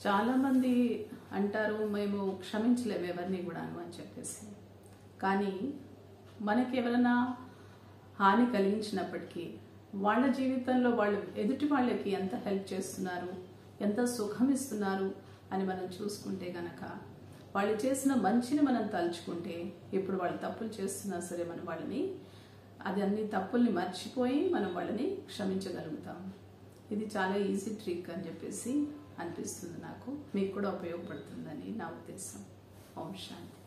చాలామంది అంటారు మేము క్షమించలేము ఎవరిని కూడాను అని చెప్పేసి కానీ మనకి ఎవరైనా హాని కలిగించినప్పటికీ వాళ్ళ జీవితంలో వాళ్ళు ఎదుటి వాళ్ళకి ఎంత హెల్ప్ చేస్తున్నారు ఎంత సుఖం ఇస్తున్నారు అని మనం చూసుకుంటే గనక వాళ్ళు చేసిన మంచిని మనం తలుచుకుంటే ఇప్పుడు వాళ్ళు తప్పులు చేస్తున్నా సరే మనం వాళ్ళని అది అన్ని తప్పుల్ని మర్చిపోయి మనం వాళ్ళని క్షమించగలుగుతాం ఇది చాలా ఈజీ ట్రిక్ అని చెప్పేసి అనిపిస్తుంది నాకు మీకు కూడా ఉపయోగపడుతుందని నా ఉద్దేశం ఓం శాంతి